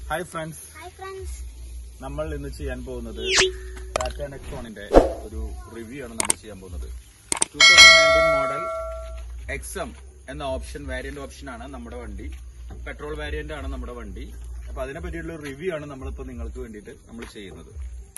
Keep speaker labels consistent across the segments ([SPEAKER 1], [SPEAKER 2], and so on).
[SPEAKER 1] Hi friends
[SPEAKER 2] hi friends
[SPEAKER 1] നമ്മൾ ഇന്ന് ചെയ്യാൻ പോകുന്നത് ടാറ്റ നെക്സോണിന്റെ ഒരു റിവ്യൂ ആണ് നമ്മൾ ചെയ്യാൻ പോകുന്നത് two thousand nineteen model X M എന്ന ഓപ്ഷൻ വാരിയന്റ് ഓപ്ഷൻ ആണ് നമ്മുടെ വണ്ടി പെട്രോൾ വാരിയന്റ് ആണ് നമ്മുടെ വണ്ടി അപ്പൊ അതിനെ പറ്റിയുള്ള റിവ്യൂ ആണ് നമ്മളിപ്പോ നിങ്ങൾക്ക് വേണ്ടിയിട്ട് നമ്മൾ ചെയ്യുന്നത്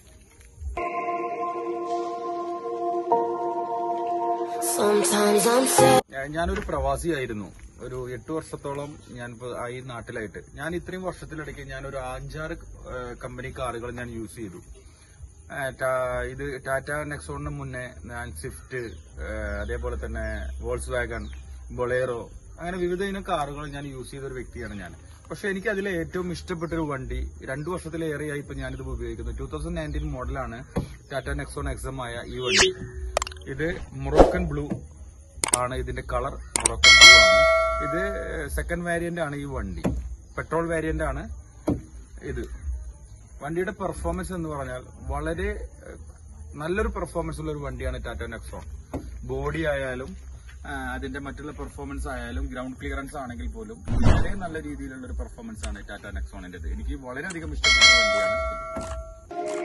[SPEAKER 3] Sometimes I'm sad.
[SPEAKER 1] ഞാൻ- ഞാനൊരു പ്രവാസിയായിരുന്നു ഒരു എട്ട് വർഷത്തോളം ഞാൻ ഇപ്പൊ ഈ നാട്ടിലായിട്ട് ഞാൻ ഇത്രയും വർഷത്തിലിടയ്ക്ക് ഞാൻ ഒരു അഞ്ചാറ് ഏഹ്, കമ്പനി കാറുകൾ ഞാൻ യൂസ് ചെയ്തു ഏഹ്, ടാ- ഇത് ടാറ്റ നെക്സോണിന് മുന്നേ ഞാൻ സ്വിഫ്റ്റ് ഏഹ്, അതേപോലെ തന്നെ വോൾസ് വാഗൺ ബൊളേറോ അങ്ങനെ വിവിധ ഇനം കാറുകൾ ഞാൻ യൂസ് ചെയ്ത ഒരു വ്യക്തിയാണ് ഞാൻ പക്ഷെ എനിക്ക് അതിലെ ഏറ്റവും ഇഷ്ടപ്പെട്ട ഒരു വണ്ടി രണ്ടു വർഷത്തിലേറെയായി ഇപ്പൊ ഞാനിത് ഉപയോഗിക്കുന്നു ടൂ തൗസൻഡ് നയൻറ്റീൻ മോഡലാണ് ടാറ്റ നെക്സോൺ എക്സം ആയ ഈ വണ്ടി ഇത് മൊറോക്കൻ ബ്ലൂ ആണ് ഇതിന്റെ കളർ മൊറോക്കൻ ബ്ലൂ ആണ് ഇത് സെക്കൻഡ് വേരിയന്റ് ആണ് ഈ വണ്ടി പെട്രോൾ വേരിയന്റ് ആണ് ഇത് വണ്ടിയുടെ പെർഫോമൻസ് എന്ന് പറഞ്ഞാൽ വളരെ ഏഹ്, നല്ലൊരു പെർഫോമൻസ് ഉള്ള ഒരു വണ്ടിയാണ് ടാറ്റ നെക്സോൺ ബോഡി ആയാലും ആ, അതിന്റെ മറ്റുള്ള പെർഫോമൻസ് ആയാലും ഗ്രൗണ്ട് ക്ലിയറൻസ് ആണെങ്കിൽ പോലും വളരെ നല്ല രീതിയിലുള്ള ഒരു പെർഫോമൻസ് ആണ് ടാറ്റ നെക്സോണിന്റേത് എനിക്ക് വളരെയധികം ഇഷ്ടപ്പെട്ട ഒരു വണ്ടിയാണ് ഇത്.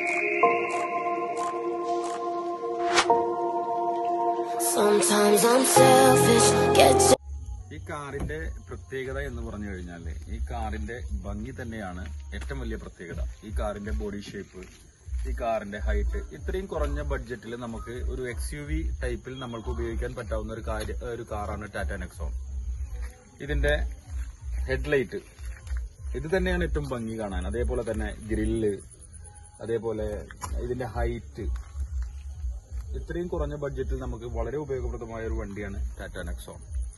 [SPEAKER 3] Sometimes I'm selfish. Get je-
[SPEAKER 1] ഈ കാറിന്റെ പ്രത്യേകത എന്ന് പറഞ്ഞു കഴിഞ്ഞാല് ഈ കാറിന്റെ ഭംഗി തന്നെയാണ് ഏറ്റവും വലിയ പ്രത്യേകത ഈ കാറിന്റെ ബോഡി ഷേപ്പ് ഈ കാറിന്റെ ഹൈറ്റ് ഇത്രയും കുറഞ്ഞ ബഡ്ജറ്റിൽ നമുക്ക് ഒരു എക്സ് യു വി ടൈപ്പിൽ നമ്മൾക്ക് ഉപയോഗിക്കാൻ പറ്റാവുന്ന ഒരു കാര്യ ഒരു കാറാണ് ടാറ്റ നെക്സോൺ ഇതിന്റെ ഹെഡ്ലൈറ്റ് ഇത് തന്നെയാണ് ഏറ്റവും ഭംഗി കാണാൻ അതേപോലെ തന്നെ ഗ്രില്ല് അതേപോലെ ഇതിന്റെ ഹൈറ്റ് ഇത്രയും കുറഞ്ഞ ബഡ്ജറ്റിൽ നമുക്ക് വളരെ ഉപയോഗപ്രദമായ ഒരു വണ്ടിയാണ് Tata Nexon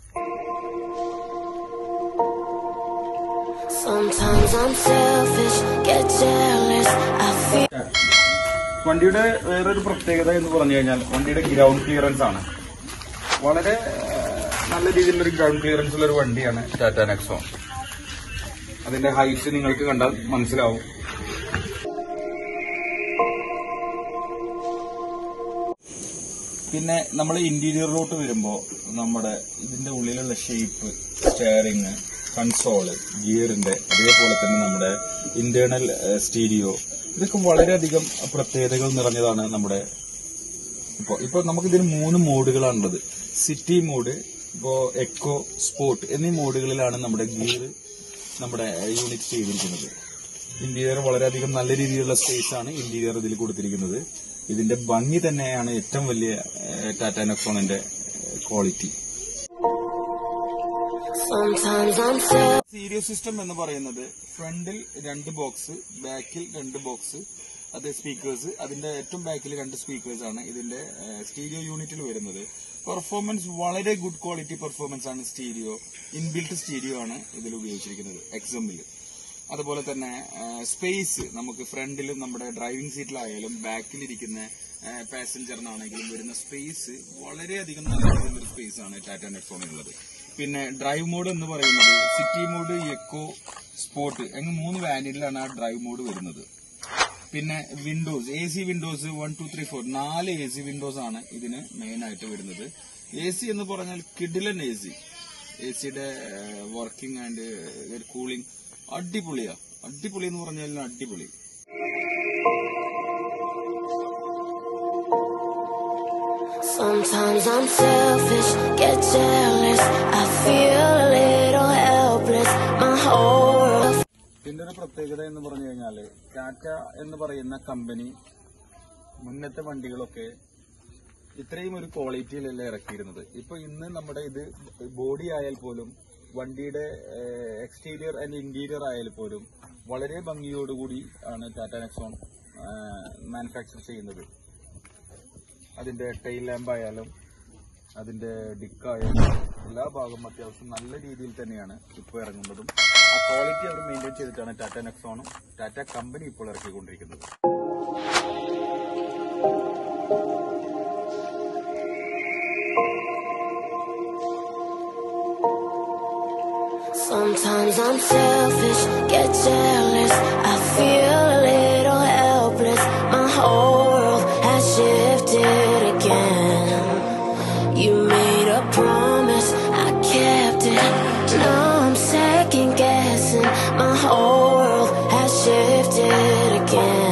[SPEAKER 3] Sometimes I'm selfish. Get jealous. I feel.
[SPEAKER 1] വണ്ടിയുടെ വേറൊരു പ്രത്യേകത എന്ന് പറഞ്ഞു കഴിഞ്ഞാൽ വണ്ടിയുടെ ഗ്രൗണ്ട് ക്ലിയറൻസ് ആണ് വളരെ ഏഹ്, നല്ല രീതിയിലുള്ള ഒരു ഗ്രൗണ്ട് ക്ലിയറൻസ് ഉള്ള ഒരു വണ്ടിയാണ് ടാറ്റ നെക്സോൺ അതിന്റെ ഹൈറ്റ് നിങ്ങൾക്ക് കണ്ടാൽ മനസ്സിലാവും പിന്നെ നമ്മൾ ഇന്റീരിയറിലോട്ട് വരുമ്പോൾ നമ്മുടെ ഇതിന്റെ ഉള്ളിലുള്ള ഷേപ്പ് സ്റ്റെയറിങ് കൺസോള് ഗിയറിന്റെ അതേപോലെ തന്നെ നമ്മുടെ ഇന്റേണൽ സ്റ്റീരിയോ ഇതൊക്കെ വളരെയധികം പ്രത്യേകതകൾ നിറഞ്ഞതാണ് നമ്മുടെ ഇപ്പോ ഇപ്പൊ നമുക്ക് ഇതിന് മൂന്ന് മോഡുകളാണുള്ളത് സിറ്റി മോഡ് ഇപ്പോ എക്കോ സ്പോർട്ട് എന്നീ മോഡുകളിലാണ് നമ്മുടെ ഗിയർ നമ്മുടെ യൂണിറ്റ് ചെയ്തിരിക്കുന്നത് ഇന്റീരിയർ വളരെയധികം നല്ല രീതിയിലുള്ള സ്പേസ് ആണ് ഇന്റീരിയർ ഇതിൽ കൊടുത്തിരിക്കുന്നത് ഇതിന്റെ ഭംഗി തന്നെയാണ് ഏറ്റവും വലിയ ഏഹ്, ടാറ്റ നെക്സോണിന്റെ quality
[SPEAKER 3] Sometimes I'm selfish.
[SPEAKER 1] Stereo system എന്ന് പറയുന്നത് ഫ്രണ്ടിൽ രണ്ട് ബോക്സ് ബാക്കിൽ രണ്ട് ബോക്സ് അത് സ്പീക്കേഴ്സ് അതിന്റെ ഏറ്റവും ബാക്കിൽ രണ്ട് സ്പീക്കേഴ്സ് ആണ് ഇതിന്റെ സ്റ്റീരിയോ യൂണിറ്റിൽ വരുന്നത് പെർഫോമൻസ് വളരെ ഗുഡ് ക്വാളിറ്റി പെർഫോമൻസ് ആണ് സ്റ്റീരിയോ ഇൻബിൽട്ട് സ്റ്റീരിയോ ആണ് ഇതിൽ ഉപയോഗിച്ചിരിക്കുന്നത് എക്സമിൽ അതുപോലെ തന്നെ സ്പേസ് നമുക്ക് ഫ്രണ്ടിലും നമ്മുടെ ഡ്രൈവിംഗ് സീറ്റിലായാലും ബാക്കിലിരിക്കുന്ന പാസഞ്ചറിനാണെങ്കിലും വരുന്ന സ്പേസ് വളരെയധികം നല്ല രീതിയിലുള്ള സ്പേസ് ആണ് ടാറ്റ നെക്സോണിനുള്ളത് പിന്നെ ഡ്രൈവ് മോഡ് എന്ന് പറയുന്നത് സിറ്റി മോഡ് എക്കോ സ്പോർട്ട് അങ്ങ് മൂന്ന് വാനിലാണ് ആ ഡ്രൈവ് മോഡ് വരുന്നത് പിന്നെ windows A C windows one two three four നാല് എ സി വിൻഡോസ് ആണ് ഇതിന് മെയിൻ ആയിട്ട് വരുന്നത് എ സി എന്ന് പറഞ്ഞാൽ കിഡിലൻ എ സി എ സിയുടെ വർക്കിംഗ് ആൻഡ് കൂളിംഗ് അടിപൊളിയാ അടിപൊളി എന്ന് പറഞ്ഞാൽ അടിപൊളി
[SPEAKER 3] Sometimes I'm selfish. Get jealous. I feel a little helpless. My whole world.
[SPEAKER 1] ഇതിന്റെ ഒരു പ്രത്യേകത എന്ന് പറഞ്ഞു കഴിഞ്ഞാല് ടാറ്റ എന്ന് പറയുന്ന കമ്പനി മുന്നത്തെ വണ്ടികളൊക്കെ ഇത്രയും ഒരു ക്വാളിറ്റിയിലല്ല ഇറക്കിയിരുന്നത് ഇപ്പൊ ഇന്ന് നമ്മുടെ ഇത് ബോഡി ആയാൽ പോലും വണ്ടിയുടെ എക്സ്റ്റീരിയർ ആൻഡ് ഇന്റീരിയർ ആയാൽ പോലും വളരെ ഭംഗിയോടുകൂടി ആണ് ടാറ്റ നെക്സോൺ മാനുഫാക്ചർ ചെയ്യുന്നത് അതിന്റെ ടെയിൽ ലാമ്പ് ആയാലും അതിന്റെ ഡിക്കായാലും എല്ലാ ഭാഗം അത്യാവശ്യം നല്ല രീതിയിൽ തന്നെയാണ് ഇപ്പോൾ ഇറങ്ങുന്നതും ആ ക്വാളിറ്റി അവർ മെയിൻറ്റെയിൻ ചെയ്തിട്ടാണ് ടാറ്റ നെക്സോണും ടാറ്റ കമ്പനി ഇപ്പോൾ ഇറക്കിക്കൊണ്ടിരിക്കുന്നത്
[SPEAKER 3] Sometimes I'm selfish, get jealous. I feel a little helpless. My whole world has shifted again. You made a promise, I kept it. Now I'm second guessing. My whole world shifted again.